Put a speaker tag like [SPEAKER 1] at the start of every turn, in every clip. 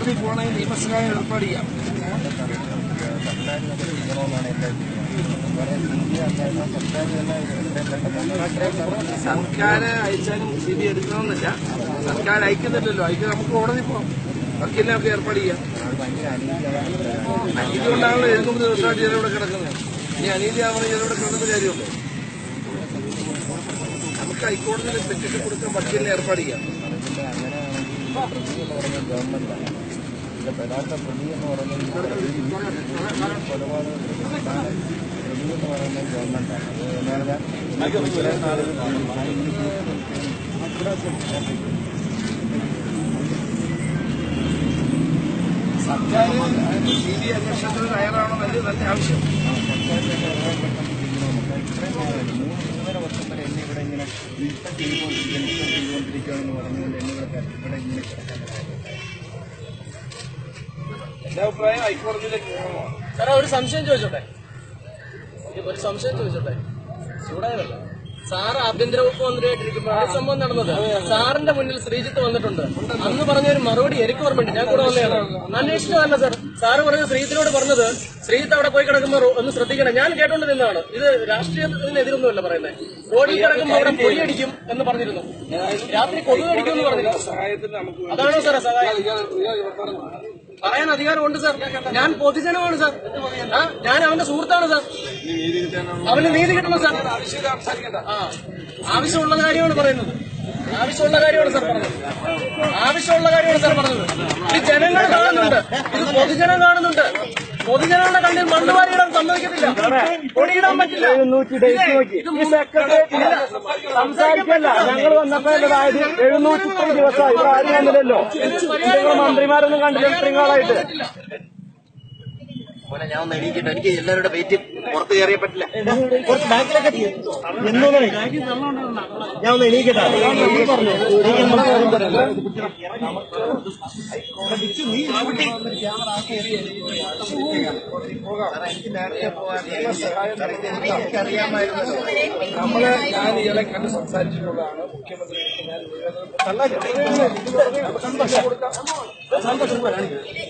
[SPEAKER 1] കോടതി പോകണമെങ്കിൽ നിയമസഹായം ഏർപ്പാട് ചെയ്യാം സർക്കാർ അയച്ചാലും സി ബി എടുക്കണമെന്നില്ല സർക്കാർ അയക്കുന്നില്ലല്ലോ അയക്കാൻ നമുക്ക് കോടതി പോകാം വക്കീലിനെ നമുക്ക് ഏർപ്പാട് ചെയ്യാം അനീതി കൊണ്ടാണല്ലോ എഴുതുമ്പോൾ ദിവസമായിട്ട് ജയിലൂടെ കിടക്കുന്നത് ഇനി അനീതി ആവുന്ന ജയിലൂടെ കിടന്ന കാര്യമുള്ളൂ നമുക്ക് ഹൈക്കോടതിയിൽ പെറ്റിഷൻ കൊടുക്കാൻ വക്കീലിനെ ഏർപ്പാട് ചെയ്യാം
[SPEAKER 2] പെടാത്ത പ്രതി എന്ന് പറയുന്നത് കൊലപാതക പ്രതി എന്ന് പറയുന്നത് ഗവൺമെന്റാണ് അത് എന്ന് പറഞ്ഞാൽ
[SPEAKER 1] സർക്കാർ സി ബി അന്വേഷണത്തിന് തയ്യാറാണോ വലിയ നല്ല ആവശ്യം
[SPEAKER 2] മൂന്നര വർഷം വരെ എന്നെ ഇവിടെ ഇങ്ങനെ ഇഷ്ടം ചെയ്തുകൊണ്ടിരിക്കുകയാണ് ഇഷ്ടം ചെയ്തുകൊണ്ടിരിക്കുകയാണെന്ന് പറഞ്ഞുകൊണ്ട് എന്നെ ഇവിടെ ഇവിടെ ഇങ്ങനെ കിടക്കാൻ
[SPEAKER 1] എന്റെ അഭിപ്രായം ഹൈക്കോടതിയിലേക്ക് പോകണമാണ്
[SPEAKER 3] സാറേ ഒരു സംശയം ചോദിച്ചോട്ടെ ഒരു സംശയം ചോദിച്ചോട്ടെ ചൂടായതല്ല സാർ ആഭ്യന്തര വകുപ്പ് മന്ത്രിയായിട്ടിരിക്കുമ്പോഴാണ് ഈ സംഭവം നടന്നത് സാറിന്റെ മുന്നിൽ ശ്രീജിത്ത് വന്നിട്ടുണ്ട് അന്ന് പറഞ്ഞ ഒരു മറുപടി എനിക്ക് ഓർമ്മയുണ്ട് ഞാൻ കൂടെ വന്നതാണ് അന്വേഷിച്ചതല്ല സാർ സാറ് പറഞ്ഞ ശ്രീജിത്തിനോട് പറഞ്ഞത് ശ്രീജിത്ത് അവിടെ പോയി കിടക്കുമ്പോൾ റോ- ഒന്ന് ശ്രദ്ധിക്കണം ഞാൻ കേട്ടോണ്ട് നിന്നതാണ് ഇത് രാഷ്ട്രീയത്തിനെതിരൊന്നുമല്ല പറയുന്നത് റോഡിൽ കിടക്കുമ്പോൾ അവിടെ പൊടിയടിക്കും എന്ന് പറഞ്ഞിരുന്നു രാത്രി കൊതുക് അടിക്കും എന്ന് പറഞ്ഞിരുന്നു
[SPEAKER 1] സഹായത്തിന് നമുക്ക്
[SPEAKER 3] അതാണോ സാറേ സഹായം
[SPEAKER 1] ഇയാൾ- ഇയാൾ വർത്തമാനം പറ.
[SPEAKER 3] പറയാൻ അധികാരമുണ്ട് സാർ ഞാൻ പൊതുജനമാണ് സാർ ആ, ഞാൻ അവന്റെ സുഹൃത്താണ് സാർ അവന് നീതി കിട്ടണം സാർ
[SPEAKER 1] ആവശ്യമില്ല സംസാരിക്കണ്ട
[SPEAKER 3] ആ ആവശ്യമുള്ള കാര്യമാണ് പറയുന്നത് ആവശ്യമുള്ള കാര്യമാണ് സാർ പറഞ്ഞത് ആവശ്യമുള്ള കാര്യമാണ് സാർ പറഞ്ഞത് ഇത് ജനങ്ങൾ കാണുന്നുണ്ട് ഇത് പൊതുജനം കാണുന്നുണ്ട് പൊതുജനങ്ങളുടെ കണ്ണിൽ മണ്ണ് വാരിയിടാൻ സമ്മതിക്കത്തില്ല പൊടിയിടാൻ പറ്റില്ല ഇത്
[SPEAKER 4] സംസാരിക്കല്ല ഞങ്ങൾ വന്നപ്പോ അതായത് എഴുന്നൂറ്റി ഇത്രയും ദിവസം ഇവിടെ ആരും വന്നില്ലല്ലോ നിങ്ങൾ മന്ത്രിമാരൊന്നും കണ്ടില്ല ഇത്രയും കാലമായിട്ട്
[SPEAKER 2] പോലെ ഞാൻ ഒന്ന് എണീക്കട്ടെ എനിക്ക് എല്ലാവരുടെ വെയിറ്റ് പുറത്ത് കയറിയ പറ്റില്ല
[SPEAKER 4] കുറച്ച് ബാക്കിലൊക്കെ എന്നൊന്നും ഞാൻ ഒന്ന് എണീക്കട്ടെ ഈ പറഞ്ഞു
[SPEAKER 2] എനിക്ക് നേരത്തെ പോകാൻ എനിക്കറിയാമായിരുന്നു
[SPEAKER 1] നമ്മള് ഞാൻ ഇയാളെ കണ്ട് സംസാരിച്ചിട്ടുള്ളതാണ് മുഖ്യമന്ത്രി ഞാൻ നിവേദനം- സന്തോഷം കൊടുക്കാം സന്തോഷം കൊടുക്കാം.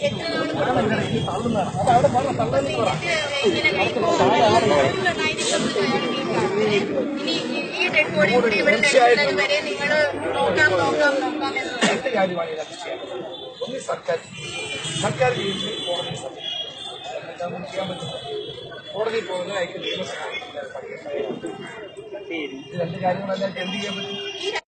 [SPEAKER 5] ഈ ഡെഡ് ബോഡി കൂടി ഇവിടെ കിടക്കുന്നത് വരെ നിങ്ങൾ നോക്കാം നോക്കാം നോക്കാം എന്ന്
[SPEAKER 1] രണ്ട് കാര്യമാണ് ഇതിനകത്ത് ചെയ്യേണ്ടത് ഒന്ന് സർക്കാർ സർക്കാർ ജീവിച്ച് കോടതി സമയം എന്താണ് ചെയ്യാൻ പറ്റുന്നത് കോടതി പോകുന്ന അയക്കുന്ന നിയമസഹായം ഇത് രണ്ട് കാര്യങ്ങളല്ലാതെ എന്ത് ചെയ്യാൻ പറ്റും